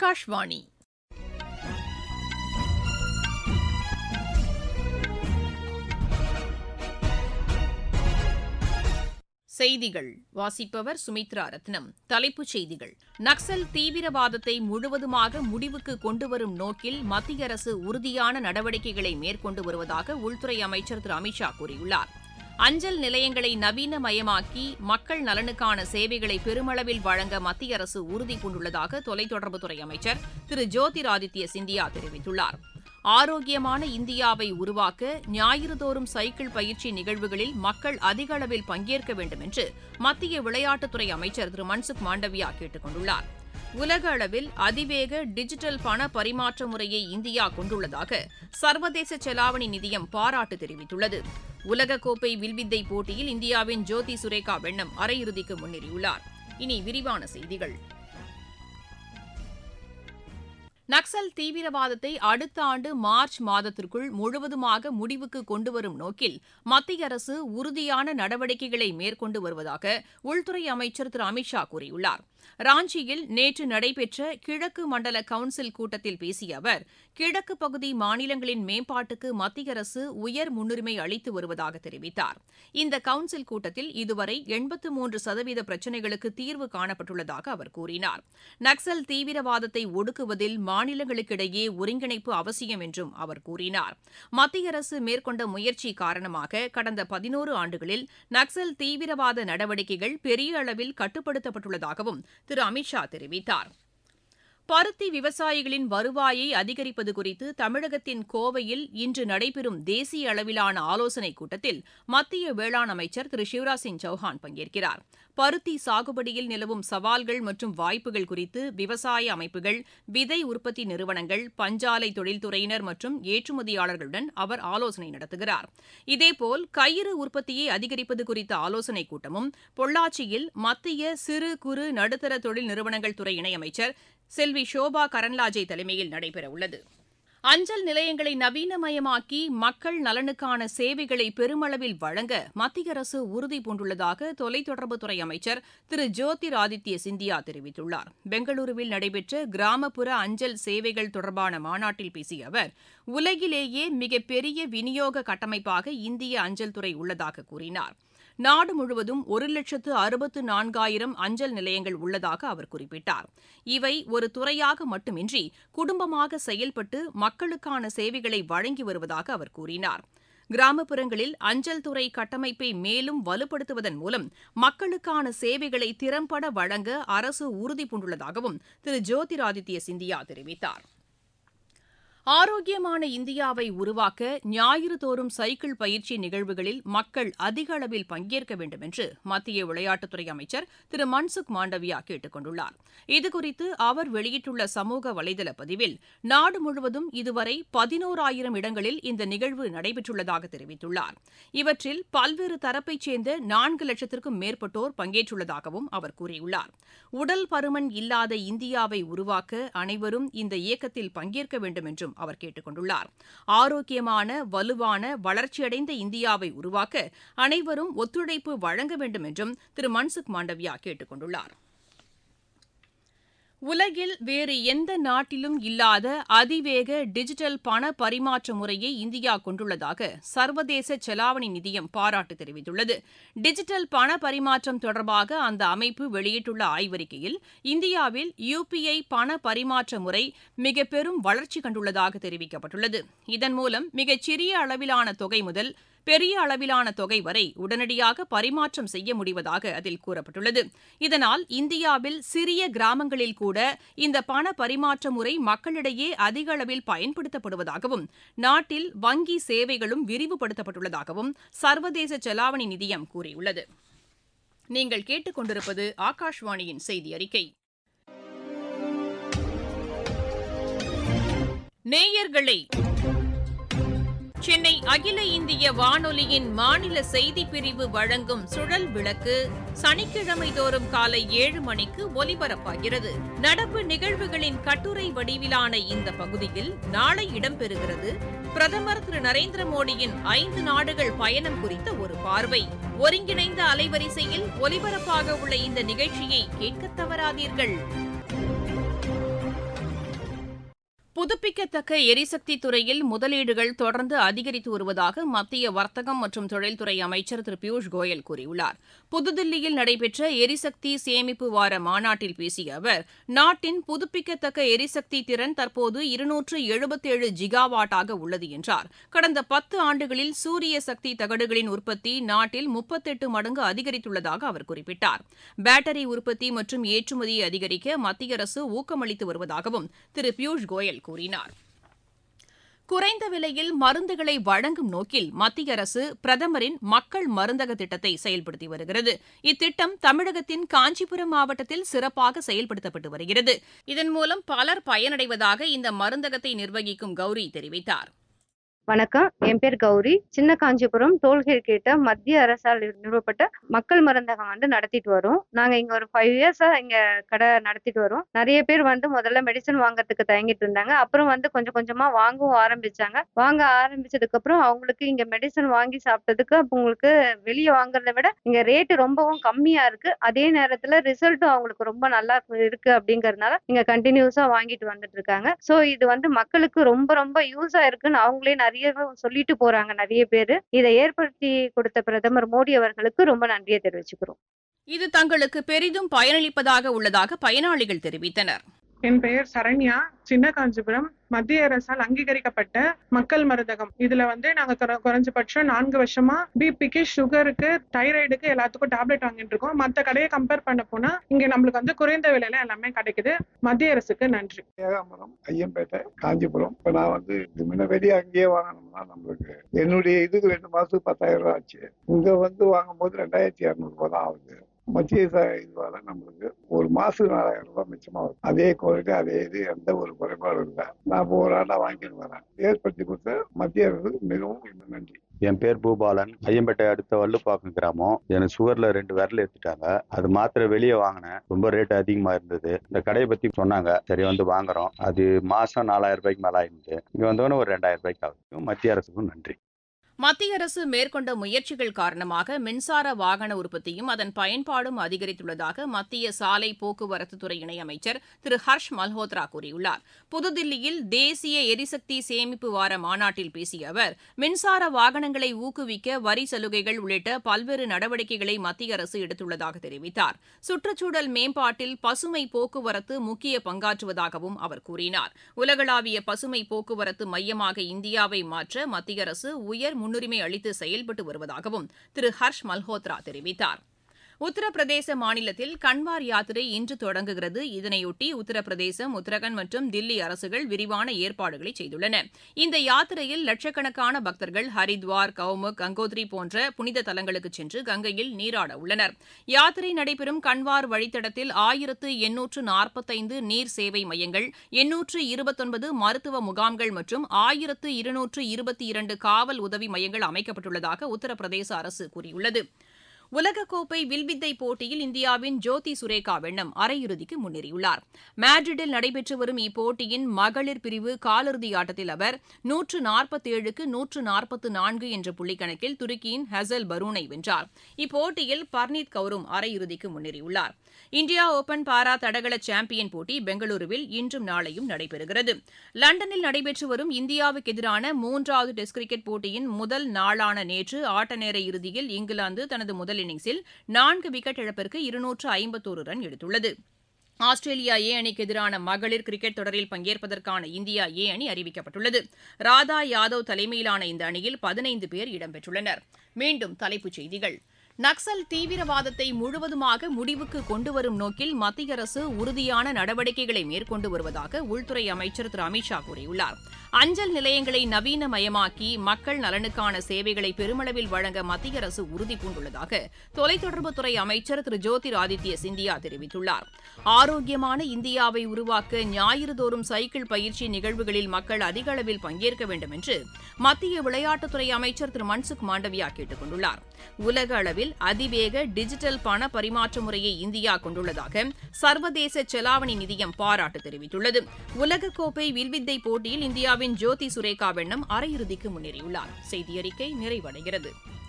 ஆகாஷ்வாணி செய்திகள் வாசிப்பவர் சுமித்ரா ரத்னம் தலைப்புச் செய்திகள் நக்சல் தீவிரவாதத்தை முழுவதுமாக முடிவுக்கு கொண்டுவரும் நோக்கில் மத்திய அரசு உறுதியான நடவடிக்கைகளை மேற்கொண்டு வருவதாக உள்துறை அமைச்சர் திரு அமித் ஷா கூறியுள்ளார் அஞ்சல் நிலையங்களை நவீனமயமாக்கி மக்கள் நலனுக்கான சேவைகளை பெருமளவில் வழங்க மத்திய அரசு உறுதி பூண்டுள்ளதாக தொலைத்தொடர்புத்துறை அமைச்சர் திரு ஜோதிராதித்ய சிந்தியா தெரிவித்துள்ளார் ஆரோக்கியமான இந்தியாவை உருவாக்க ஞாயிறுதோறும் சைக்கிள் பயிற்சி நிகழ்வுகளில் மக்கள் அதிக அளவில் பங்கேற்க வேண்டும் என்று மத்திய விளையாட்டுத்துறை அமைச்சர் திரு மன்சுக் மாண்டவியா கேட்டுக் கொண்டுள்ளார் உலக அளவில் அதிவேக டிஜிட்டல் பண பரிமாற்ற முறையை இந்தியா கொண்டுள்ளதாக சர்வதேச செலாவணி நிதியம் பாராட்டு தெரிவித்துள்ளது உலகக்கோப்பை வில்வித்தை போட்டியில் இந்தியாவின் ஜோதி சுரேகா வெண்ணம் அரையிறுதிக்கு முன்னேறியுள்ளார் இனி விரிவான செய்திகள் நக்சல் தீவிரவாதத்தை அடுத்த ஆண்டு மார்ச் மாதத்திற்குள் முழுவதுமாக முடிவுக்கு கொண்டுவரும் நோக்கில் மத்திய அரசு உறுதியான நடவடிக்கைகளை மேற்கொண்டு வருவதாக உள்துறை அமைச்சர் திரு அமித் ஷா கூறியுள்ளார் ராஞ்சியில் நேற்று நடைபெற்ற கிழக்கு மண்டல கவுன்சில் கூட்டத்தில் பேசிய அவர் கிழக்கு பகுதி மாநிலங்களின் மேம்பாட்டுக்கு மத்திய அரசு உயர் முன்னுரிமை அளித்து வருவதாக தெரிவித்தார் இந்த கவுன்சில் கூட்டத்தில் இதுவரை எண்பத்து மூன்று சதவீத பிரச்சினைகளுக்கு தீர்வு காணப்பட்டுள்ளதாக அவர் கூறினார் நக்சல் தீவிரவாதத்தை ஒடுக்குவதில் மாநிலங்களுக்கிடையே ஒருங்கிணைப்பு அவசியம் என்றும் அவர் கூறினார் மத்திய அரசு மேற்கொண்ட முயற்சி காரணமாக கடந்த பதினோரு ஆண்டுகளில் நக்சல் தீவிரவாத நடவடிக்கைகள் பெரிய அளவில் கட்டுப்படுத்தப்பட்டுள்ளதாகவும் திரு அமித் ஷா தெரிவித்தார் பருத்தி விவசாயிகளின் வருவாயை அதிகரிப்பது குறித்து தமிழகத்தின் கோவையில் இன்று நடைபெறும் தேசிய அளவிலான ஆலோசனைக் கூட்டத்தில் மத்திய வேளாண் அமைச்சர் திரு சிவராஜ் சிங் சௌஹான் பங்கேற்கிறார் பருத்தி சாகுபடியில் நிலவும் சவால்கள் மற்றும் வாய்ப்புகள் குறித்து விவசாய அமைப்புகள் விதை உற்பத்தி நிறுவனங்கள் பஞ்சாலை தொழில்துறையினர் மற்றும் ஏற்றுமதியாளர்களுடன் அவர் ஆலோசனை நடத்துகிறார் இதேபோல் கயிறு உற்பத்தியை அதிகரிப்பது குறித்த ஆலோசனைக் கூட்டமும் பொள்ளாச்சியில் மத்திய சிறு குறு நடுத்தர தொழில் நிறுவனங்கள் துறை இணையமைச்சர் செல்வி ஷோபா கரன்லாஜே தலைமையில் நடைபெறவுள்ளது அஞ்சல் நிலையங்களை நவீனமயமாக்கி மக்கள் நலனுக்கான சேவைகளை பெருமளவில் வழங்க மத்திய அரசு உறுதி பூண்டுள்ளதாக தொலைத்தொடர்புத்துறை அமைச்சர் திரு ஜோதிர் ஆதித்ய சிந்தியா தெரிவித்துள்ளார் பெங்களூருவில் நடைபெற்ற கிராமப்புற அஞ்சல் சேவைகள் தொடர்பான மாநாட்டில் பேசிய அவர் உலகிலேயே மிகப்பெரிய விநியோக கட்டமைப்பாக இந்திய அஞ்சல் துறை உள்ளதாக கூறினார் நாடு முழுவதும் ஒரு லட்சத்து அறுபத்து நான்காயிரம் அஞ்சல் நிலையங்கள் உள்ளதாக அவர் குறிப்பிட்டார் இவை ஒரு துறையாக மட்டுமின்றி குடும்பமாக செயல்பட்டு மக்களுக்கான சேவைகளை வழங்கி வருவதாக அவர் கூறினார் கிராமப்புறங்களில் அஞ்சல் துறை கட்டமைப்பை மேலும் வலுப்படுத்துவதன் மூலம் மக்களுக்கான சேவைகளை திறம்பட வழங்க அரசு உறுதி பூண்டுள்ளதாகவும் திரு ஜோதிராதித்ய சிந்தியா தெரிவித்தார் ஆரோக்கியமான இந்தியாவை உருவாக்க ஞாயிறுதோறும் சைக்கிள் பயிற்சி நிகழ்வுகளில் மக்கள் அதிக அளவில் பங்கேற்க வேண்டும் என்று மத்திய விளையாட்டுத்துறை அமைச்சர் திரு மன்சுக் மாண்டவியா கேட்டுக் கொண்டுள்ளார் இதுகுறித்து அவர் வெளியிட்டுள்ள சமூக வலைதள பதிவில் நாடு முழுவதும் இதுவரை பதினோராயிரம் இடங்களில் இந்த நிகழ்வு நடைபெற்றுள்ளதாக தெரிவித்துள்ளார் இவற்றில் பல்வேறு தரப்பைச் சேர்ந்த நான்கு லட்சத்திற்கும் மேற்பட்டோர் பங்கேற்றுள்ளதாகவும் அவர் கூறியுள்ளார் உடல் பருமன் இல்லாத இந்தியாவை உருவாக்க அனைவரும் இந்த இயக்கத்தில் பங்கேற்க வேண்டும் என்றும் அவர் கேட்டுக் கொண்டுள்ளார் ஆரோக்கியமான வலுவான வளர்ச்சியடைந்த இந்தியாவை உருவாக்க அனைவரும் ஒத்துழைப்பு வழங்க வேண்டும் என்றும் திரு மன்சுக் மாண்டவியா கேட்டுக் கொண்டுள்ளார் உலகில் வேறு எந்த நாட்டிலும் இல்லாத அதிவேக டிஜிட்டல் பண பரிமாற்ற முறையை இந்தியா கொண்டுள்ளதாக சர்வதேச செலாவணி நிதியம் பாராட்டு தெரிவித்துள்ளது டிஜிட்டல் பண பரிமாற்றம் தொடர்பாக அந்த அமைப்பு வெளியிட்டுள்ள ஆய்வறிக்கையில் இந்தியாவில் யுபிஐ பண பரிமாற்ற முறை மிக பெரும் வளர்ச்சி கண்டுள்ளதாக தெரிவிக்கப்பட்டுள்ளது இதன் மூலம் மிகச்சிறிய அளவிலான தொகை முதல் பெரிய அளவிலான தொகை வரை உடனடியாக பரிமாற்றம் செய்ய முடிவதாக அதில் கூறப்பட்டுள்ளது இதனால் இந்தியாவில் சிறிய கிராமங்களில் கூட இந்த பண பரிமாற்ற முறை மக்களிடையே அதிக அளவில் பயன்படுத்தப்படுவதாகவும் நாட்டில் வங்கி சேவைகளும் விரிவுபடுத்தப்பட்டுள்ளதாகவும் சர்வதேச செலாவணி நிதியம் கூறியுள்ளது நீங்கள் கேட்டுக்கொண்டிருப்பது ஆகாஷ்வாணியின் செய்தி அறிக்கை நேயர்களே சென்னை அகில இந்திய வானொலியின் மாநில செய்திப் பிரிவு வழங்கும் சுழல் விளக்கு சனிக்கிழமை தோறும் காலை ஏழு மணிக்கு ஒலிபரப்பாகிறது நடப்பு நிகழ்வுகளின் கட்டுரை வடிவிலான இந்த பகுதியில் நாளை இடம்பெறுகிறது பிரதமர் திரு நரேந்திர மோடியின் ஐந்து நாடுகள் பயணம் குறித்த ஒரு பார்வை ஒருங்கிணைந்த அலைவரிசையில் ஒலிபரப்பாக உள்ள இந்த நிகழ்ச்சியை கேட்க தவறாதீர்கள் புதுப்பிக்கத்தக்க எரிசக்தி துறையில் முதலீடுகள் தொடர்ந்து அதிகரித்து வருவதாக மத்திய வர்த்தகம் மற்றும் தொழில்துறை அமைச்சர் திரு பியூஷ் கோயல் கூறியுள்ளார் புதுதில்லியில் நடைபெற்ற எரிசக்தி சேமிப்பு வார மாநாட்டில் பேசிய அவர் நாட்டின் புதுப்பிக்கத்தக்க எரிசக்தி திறன் தற்போது இருநூற்று எழுபத்தேழு ஜிகாவாட்டாக உள்ளது என்றார் கடந்த பத்து ஆண்டுகளில் சூரிய சக்தி தகடுகளின் உற்பத்தி நாட்டில் முப்பத்தெட்டு மடங்கு அதிகரித்துள்ளதாக அவர் குறிப்பிட்டார் பேட்டரி உற்பத்தி மற்றும் ஏற்றுமதியை அதிகரிக்க மத்திய அரசு ஊக்கமளித்து வருவதாகவும் திரு பியூஷ் கோயல் கூறினார் குறைந்த விலையில் மருந்துகளை வழங்கும் நோக்கில் மத்திய அரசு பிரதமரின் மக்கள் மருந்தக திட்டத்தை செயல்படுத்தி வருகிறது இத்திட்டம் தமிழகத்தின் காஞ்சிபுரம் மாவட்டத்தில் சிறப்பாக செயல்படுத்தப்பட்டு வருகிறது இதன் மூலம் பலர் பயனடைவதாக இந்த மருந்தகத்தை நிர்வகிக்கும் கௌரி தெரிவித்தார் வணக்கம் என் பேர் கௌரி சின்ன காஞ்சிபுரம் டோல்கேட் கிட்ட மத்திய அரசால் நிறுவப்பட்ட மக்கள் மருந்தகம் வந்து நடத்திட்டு வரோம் நாங்க இங்க ஒரு ஃபைவ் இயர்ஸா இங்க கடை நடத்திட்டு வரோம் நிறைய பேர் வந்து முதல்ல மெடிசன் வாங்குறதுக்கு தயங்கிட்டு இருந்தாங்க அப்புறம் வந்து கொஞ்சம் கொஞ்சமா வாங்கவும் ஆரம்பிச்சாங்க வாங்க ஆரம்பிச்சதுக்கு அப்புறம் அவங்களுக்கு இங்க மெடிசன் வாங்கி சாப்பிட்டதுக்கு அப்ப உங்களுக்கு வெளியே வாங்குறத விட இங்க ரேட்டு ரொம்பவும் கம்மியா இருக்கு அதே நேரத்துல ரிசல்ட்டும் அவங்களுக்கு ரொம்ப நல்லா இருக்கு அப்படிங்கறதுனால இங்க கண்டினியூஸா வாங்கிட்டு வந்துட்டு இருக்காங்க சோ இது வந்து மக்களுக்கு ரொம்ப ரொம்ப யூஸா இருக்குன்னு அவங்களே நிறைய சொல்லிட்டு போறாங்க நிறைய பேரு இதை ஏற்படுத்தி கொடுத்த பிரதமர் மோடி அவர்களுக்கு ரொம்ப நன்றியை தெரிவிச்சுக்கிறோம் இது தங்களுக்கு பெரிதும் பயனளிப்பதாக உள்ளதாக பயனாளிகள் தெரிவித்தனர் என் பெயர் சரண்யா சின்ன காஞ்சிபுரம் மத்திய அரசால் அங்கீகரிக்கப்பட்ட மக்கள் மருந்தகம் இதுல வந்து நாங்க குற- குறைஞ்சபட்சம் நான்கு வருஷமா பிபிக்கு சுகருக்கு தைராய்டுக்கு எல்லாத்துக்கும் டேப்லெட் வாங்கிட்டு இருக்கோம் மத்த கடையை கம்பேர் பண்ண போனா இங்க நம்மளுக்கு வந்து குறைந்த விலையில எல்லாமே கிடைக்குது மத்திய அரசுக்கு நன்றி ஏகாம்பரம் ஐயம்பேட்டை காஞ்சிபுரம் இப்ப நான் வந்து இது முன்ன வெளியே அங்கேயே வாங்கணும்னா நம்மளுக்கு என்னுடைய இதுக்கு ரெண்டு மாசத்துக்கு பத்தாயிரம் ரூபாய் ஆச்சு இங்க வந்து வாங்கும்போது ரெண்டாயிரத்தி இரநூறு ரூபாய் தான் ஆகுது மத்திய ச- இதுவால நம்மளுக்கு ஒரு மாசத்துக்கு நாலாயிரம் ரூபாய் மிச்சமாகுது அதே குவாலிட்டி அதே இது எந்த ஒரு குறைபாடும் இல்லை நான் இப்போ ஒரு ஆண்டா வாங்கிட்டு வரேன் ஏற்படுத்தி கொடுத்த மத்திய அரசு மிகவும் நன்றி என் பேர் பூபாலன் ஐயம்பேட்டை அடுத்த வள்ளுப்பாக்கம் கிராமம் எனக்கு சுகர்ல ரெண்டு விரல் எடுத்துட்டாங்க அது மாத்திரை வெளியே வாங்கினேன் ரொம்ப ரேட் அதிகமா இருந்தது இந்த கடையை பத்தி சொன்னாங்க சரி வந்து வாங்குறோம் அது மாசம் நாலாயிரம் ரூபாய்க்கு மேல ஆயிருந்து இங்க வந்தோடனே ஒரு ரெண்டாயிரம் ரூபாய்க்கு ஆகுது மத்திய அரசுக்கும் நன்றி மத்திய அரசு மேற்கொண்ட முயற்சிகள் காரணமாக மின்சார வாகன உற்பத்தியும் அதன் பயன்பாடும் அதிகரித்துள்ளதாக மத்திய சாலை போக்குவரத்து துறை இணையமைச்சர் திரு ஹர்ஷ் மல்ஹோத்ரா கூறியுள்ளார் புதுதில்லியில் தேசிய எரிசக்தி சேமிப்பு வார மாநாட்டில் பேசிய அவர் மின்சார வாகனங்களை ஊக்குவிக்க வரி சலுகைகள் உள்ளிட்ட பல்வேறு நடவடிக்கைகளை மத்திய அரசு எடுத்துள்ளதாக தெரிவித்தார் சுற்றுச்சூழல் மேம்பாட்டில் பசுமை போக்குவரத்து முக்கிய பங்காற்றுவதாகவும் அவர் கூறினார் உலகளாவிய பசுமை போக்குவரத்து மையமாக இந்தியாவை மாற்ற மத்திய அரசு உயர் முன்னுரிமை அளித்து செயல்பட்டு வருவதாகவும் திரு ஹர்ஷ் மல்ஹோத்ரா தெரிவித்தார் உத்தரப்பிரதேச மாநிலத்தில் கன்வார் யாத்திரை இன்று தொடங்குகிறது இதனையொட்டி உத்தரப்பிரதேசம் உத்தரகண்ட் மற்றும் தில்லி அரசுகள் விரிவான ஏற்பாடுகளை செய்துள்ளன இந்த யாத்திரையில் லட்சக்கணக்கான பக்தர்கள் ஹரித்வார் கௌமுக் கங்கோத்ரி போன்ற புனித தலங்களுக்கு சென்று கங்கையில் நீராட உள்ளனர் யாத்திரை நடைபெறும் கன்வார் வழித்தடத்தில் ஆயிரத்து எண்ணூற்று நாற்பத்தைந்து நீர் சேவை மையங்கள் எண்ணூற்று இருபத்தொன்பது மருத்துவ முகாம்கள் மற்றும் ஆயிரத்து இருநூற்று இருபத்தி இரண்டு காவல் உதவி மையங்கள் அமைக்கப்பட்டுள்ளதாக உத்தரப்பிரதேச அரசு கூறியுள்ளது உலகக்கோப்பை வில்வித்தை போட்டியில் இந்தியாவின் ஜோதி சுரேகா வெண்ணம் அரையிறுதிக்கு முன்னேறியுள்ளார் மேட்ரிடில் நடைபெற்று வரும் இப்போட்டியின் மகளிர் பிரிவு காலிறுதி ஆட்டத்தில் அவர் நூற்று நாற்பத்தேழுக்கு நூற்று நாற்பத்து நான்கு என்ற புள்ளிக்கணக்கில் துருக்கியின் ஹசல் பரூனை வென்றார் இப்போட்டியில் பர்னீத் கவுரும் அரையிறுதிக்கு முன்னேறியுள்ளார் இந்தியா ஓபன் பாரா தடகள சாம்பியன் போட்டி பெங்களூருவில் இன்றும் நாளையும் நடைபெறுகிறது லண்டனில் நடைபெற்று வரும் இந்தியாவுக்கு எதிரான மூன்றாவது டெஸ்ட் கிரிக்கெட் போட்டியின் முதல் நாளான நேற்று ஆட்ட நேர இறுதியில் இங்கிலாந்து தனது முதல் இன்னிங்ஸில் நான்கு விக்கெட் இழப்பிற்கு இருநூற்று ஐம்பத்தோரு ரன் எடுத்துள்ளது ஆஸ்திரேலியா ஏ அணிக்கு எதிரான மகளிர் கிரிக்கெட் தொடரில் பங்கேற்பதற்கான இந்தியா ஏ அணி அறிவிக்கப்பட்டுள்ளது ராதா யாதவ் தலைமையிலான இந்த அணியில் பதினைந்து பேர் இடம்பெற்றுள்ளனர் மீண்டும் தலைப்புச் செய்திகள் நக்சல் தீவிரவாதத்தை முழுவதுமாக முடிவுக்கு கொண்டுவரும் நோக்கில் மத்திய அரசு உறுதியான நடவடிக்கைகளை மேற்கொண்டு வருவதாக உள்துறை அமைச்சர் திரு அமித்ஷா கூறியுள்ளார் அஞ்சல் நிலையங்களை நவீனமயமாக்கி மக்கள் நலனுக்கான சேவைகளை பெருமளவில் வழங்க மத்திய அரசு உறுதி பூண்டுள்ளதாக தொலைத்தொடர்புத்துறை அமைச்சர் திரு ஜோதிர் ஆதித்ய சிந்தியா தெரிவித்துள்ளார் ஆரோக்கியமான இந்தியாவை உருவாக்க ஞாயிறுதோறும் சைக்கிள் பயிற்சி நிகழ்வுகளில் மக்கள் அதிக அளவில் பங்கேற்க வேண்டும் என்று மத்திய விளையாட்டுத்துறை அமைச்சர் திரு மன்சுக் மாண்டவியா கேட்டுக் கொண்டுள்ளார் உலக அளவில் அதிவேக டிஜிட்டல் பண பரிமாற்ற முறையை இந்தியா கொண்டுள்ளதாக சர்வதேச செலாவணி நிதியம் பாராட்டு தெரிவித்துள்ளது உலகக்கோப்பை வில்வித்தை போட்டியில் இந்தியாவின் ஜோதி சுரேகா வெண்ணம் அரையிறுதிக்கு முன்னேறியுள்ளார் செய்தியறிக்கை நிறைவடைகிறது